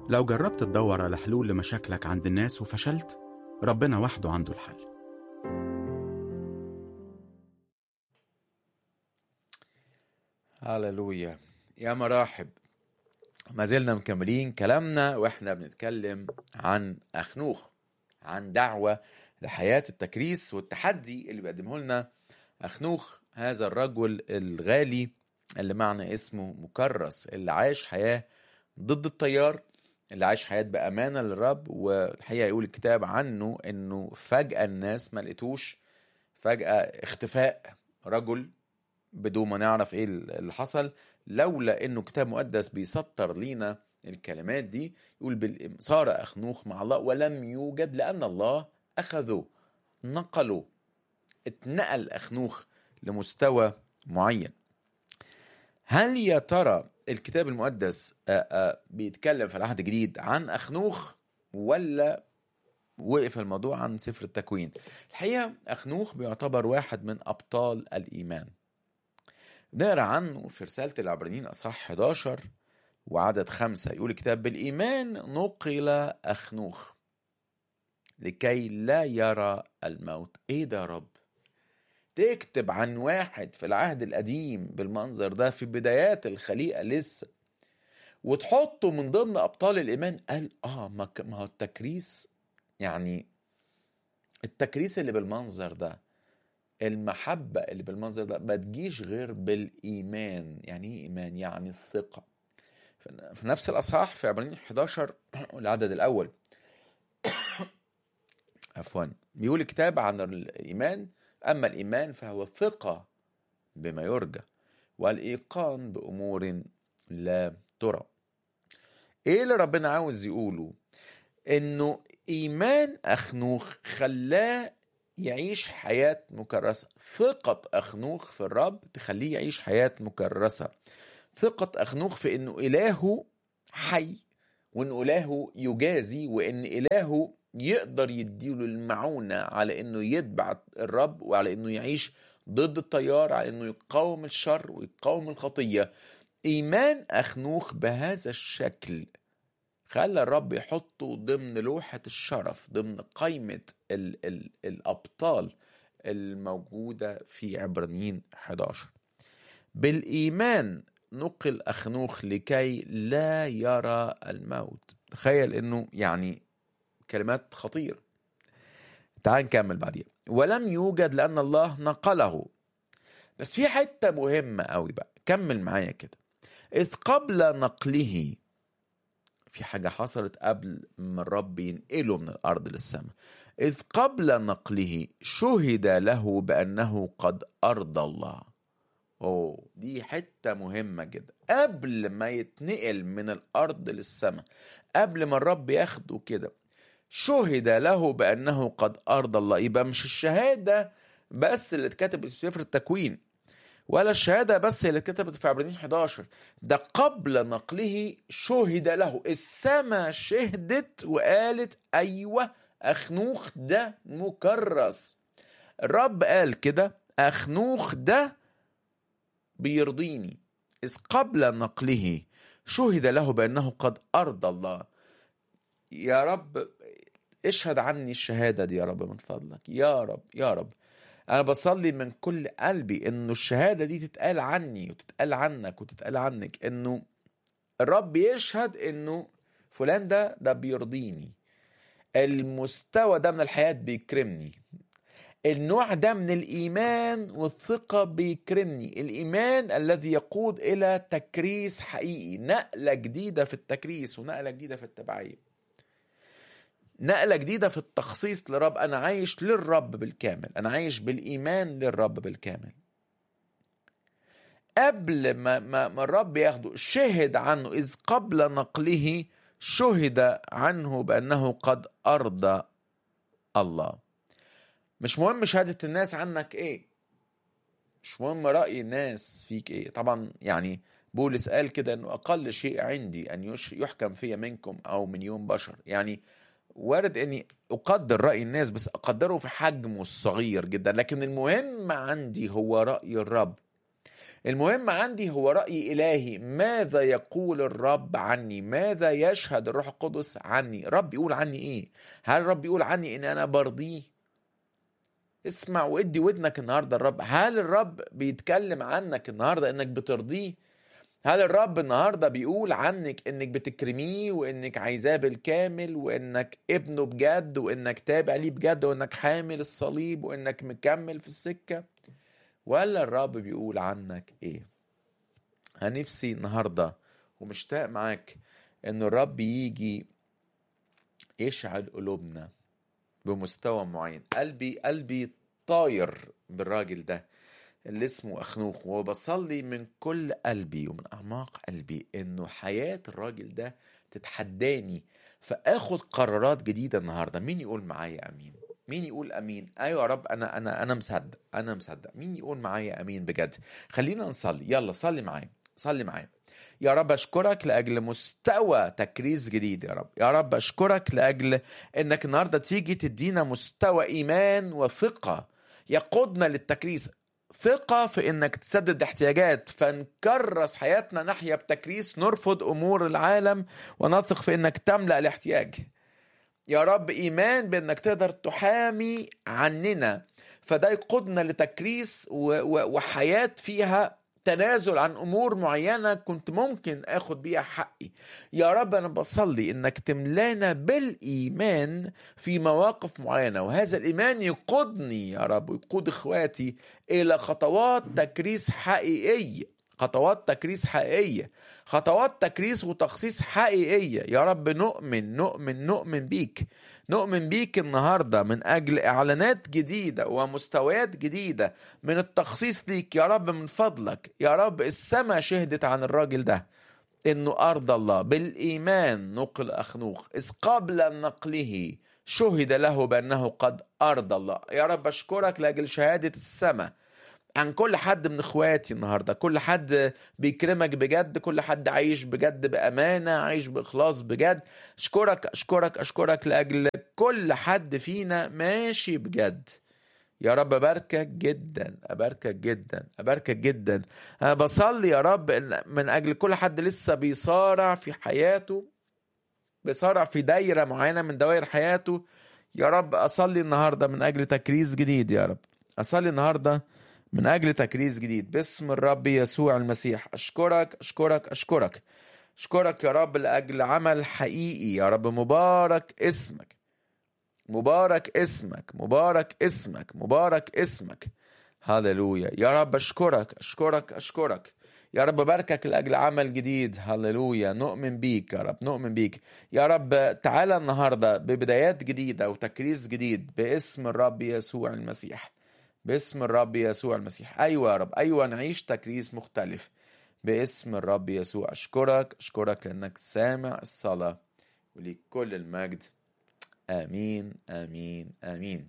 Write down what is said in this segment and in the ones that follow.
لو جربت تدور على حلول لمشاكلك عند الناس وفشلت ربنا وحده عنده الحل هللويا يا مراحب ما زلنا مكملين كلامنا واحنا بنتكلم عن اخنوخ عن دعوة لحياة التكريس والتحدي اللي بيقدمه لنا اخنوخ هذا الرجل الغالي اللي معنى اسمه مكرس اللي عاش حياة ضد التيار اللي عاش حياة بأمانة للرب والحقيقة يقول الكتاب عنه انه فجأة الناس ما لقيتوش فجأة اختفاء رجل بدون ما نعرف ايه اللي حصل لولا انه كتاب مقدس بيسطر لينا الكلمات دي يقول بال- صار اخنوخ مع الله ولم يوجد لان الله اخذه نقله اتنقل اخنوخ لمستوى معين هل يا ترى الكتاب المقدس آه، آه، بيتكلم في العهد الجديد عن اخنوخ ولا وقف الموضوع عن سفر التكوين الحقيقه اخنوخ بيعتبر واحد من ابطال الايمان نقرا عنه في رسالة العبرانيين أصحاح 11 وعدد خمسة يقول الكتاب بالإيمان نقل أخنوخ لكي لا يرى الموت إيه ده يا رب تكتب عن واحد في العهد القديم بالمنظر ده في بدايات الخليقة لسه وتحطه من ضمن أبطال الإيمان قال آه ما ك- ما هو التكريس يعني التكريس اللي بالمنظر ده المحبة اللي بالمنظر ده ما تجيش غير بالإيمان يعني إيه إيمان؟ يعني الثقة في نفس الأصحاح في عبرانيين 11 العدد الأول عفوا بيقول الكتاب عن الإيمان أما الإيمان فهو الثقة بما يرجى والإيقان بأمور لا ترى إيه اللي ربنا عاوز يقوله إنه إيمان أخنوخ خلاه يعيش حياة مكرسة ثقة أخنوخ في الرب تخليه يعيش حياة مكرسة ثقة أخنوخ في أنه إلهه حي وأن إلهه يجازي وأن إلهه يقدر يديله المعونة على أنه يتبع الرب وعلى أنه يعيش ضد التيار على أنه يقاوم الشر ويقاوم الخطية إيمان أخنوخ بهذا الشكل خلى الرب يحطه ضمن لوحة الشرف ضمن قائمة ال ال الأبطال الموجودة في عبرانيين 11 بالإيمان نقل أخنوخ لكي لا يرى الموت تخيل أنه يعني كلمات خطيرة تعال نكمل بعدين ولم يوجد لأن الله نقله بس في حتة مهمة قوي بقى كمل معايا كده إذ قبل نقله في حاجة حصلت قبل ما الرب ينقله من الأرض للسماء إذ قبل نقله شهد له بأنه قد أرضى الله أوه دي حتة مهمة جدا قبل ما يتنقل من الأرض للسماء قبل ما الرب ياخده كده شهد له بأنه قد أرضى الله يبقى مش الشهادة بس اللي اتكتبت في سفر التكوين ولا الشهادة بس اللي اتكتبت في عبرانيين 11 ده قبل نقله شهد له السماء شهدت وقالت أيوة أخنوخ ده مكرس الرب قال كده أخنوخ ده بيرضيني إذ قبل نقله شهد له بأنه قد أرضى الله يا رب اشهد عني الشهادة دي يا رب من فضلك يا رب يا رب انا بصلي من كل قلبي انه الشهاده دي تتقال عني وتتقال عنك وتتقال عنك انه الرب يشهد انه فلان ده ده بيرضيني المستوى ده من الحياه بيكرمني النوع ده من الايمان والثقه بيكرمني الايمان الذي يقود الى تكريس حقيقي نقله جديده في التكريس ونقله جديده في التبعيه نقلة جديدة في التخصيص لرب أنا عايش للرب بالكامل أنا عايش بالإيمان للرب بالكامل قبل ما, ما, ما الرب ياخده شهد عنه إذ قبل نقله شهد عنه بأنه قد أرضى الله مش مهم شهادة الناس عنك إيه مش مهم رأي الناس فيك إيه طبعا يعني بولس قال كده أنه أقل شيء عندي أن يش- يحكم في منكم أو من يوم بشر يعني وارد اني اقدر راي الناس بس اقدره في حجمه الصغير جدا لكن المهم عندي هو راي الرب المهم عندي هو رأي إلهي ماذا يقول الرب عني ماذا يشهد الروح القدس عني رب يقول عني إيه هل الرب يقول عني إن أنا برضيه اسمع وادي ودنك النهاردة الرب هل الرب بيتكلم عنك النهاردة إنك بترضيه هل الرب النهاردة بيقول عنك إنك بتكرميه وإنك عايزاه بالكامل وإنك ابنه بجد وإنك تابع ليه بجد وإنك حامل الصليب وإنك مكمل في السكة ولا الرب بيقول عنك ايه هنفسي النهارده ومشتاق معاك ان الرب يجي يشعل قلوبنا بمستوى معين قلبي قلبي طاير بالراجل ده اللي اسمه اخنوخ وبصلي من كل قلبي ومن اعماق قلبي انه حياه الراجل ده تتحداني فاخد قرارات جديده النهارده مين يقول معايا امين مين يقول امين ايوه يا رب انا انا انا مصدق انا مصدق مين يقول معايا امين بجد خلينا نصلي يلا صلي معايا صلي معايا يا رب اشكرك لاجل مستوى تكريس جديد يا رب يا رب اشكرك لاجل انك النهارده تيجي تدينا مستوى ايمان وثقه يقودنا للتكريس ثقة في انك تسدد احتياجات فنكرس حياتنا ناحية بتكريس نرفض امور العالم ونثق في انك تملأ الاحتياج يا رب ايمان بانك تقدر تحامي عننا فده يقودنا لتكريس و- و- وحياه فيها تنازل عن امور معينه كنت ممكن اخد بيها حقي يا رب انا بصلي انك تملانا بالايمان في مواقف معينه وهذا الايمان يقودني يا رب ويقود اخواتي الى خطوات تكريس حقيقيه خطوات تكريس حقيقيه خطوات تكريس وتخصيص حقيقيه يا رب نؤمن نؤمن نؤمن بيك نؤمن بيك النهارده من اجل اعلانات جديده ومستويات جديده من التخصيص ليك يا رب من فضلك يا رب السماء شهدت عن الراجل ده انه ارضى الله بالايمان نقل اخنوخ اذ قبل نقله شهد له بانه قد ارضى الله يا رب اشكرك لاجل شهاده السماء عن كل حد من اخواتي النهارده كل حد بيكرمك بجد كل حد عايش بجد بامانه عايش باخلاص بجد اشكرك اشكرك اشكرك لاجل كل حد فينا ماشي بجد يا رب اباركك جدا اباركك جدا اباركك جدا انا بصلي يا رب إن- من اجل كل حد لسه بيصارع في حياته بيصارع في دايره معينه من دوائر حياته يا رب اصلي النهارده من اجل تكريس جديد يا رب اصلي النهارده من اجل تكريس جديد باسم الرب يسوع المسيح اشكرك اشكرك اشكرك اشكرك يا رب لاجل عمل حقيقي يا رب مبارك اسمك مبارك اسمك مبارك اسمك مبارك اسمك هللويا يا رب اشكرك اشكرك اشكرك يا رب باركك لاجل عمل جديد هللويا نؤمن بيك يا رب نؤمن بيك يا رب تعالى النهارده ببدايات جديده وتكريس جديد باسم الرب يسوع المسيح باسم الرب يسوع المسيح ايوه يا رب ايوه نعيش تكريس مختلف باسم الرب يسوع اشكرك اشكرك لانك سامع الصلاه وليك كل المجد امين امين امين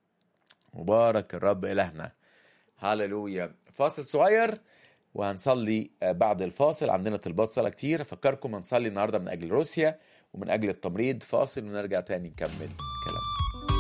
مبارك الرب الهنا هللويا فاصل صغير وهنصلي آه، بعد الفاصل عندنا طلبات صلاه كتير افكركم هنصلي النهارده من اجل روسيا ومن اجل التمريض فاصل ونرجع تاني نكمل كلام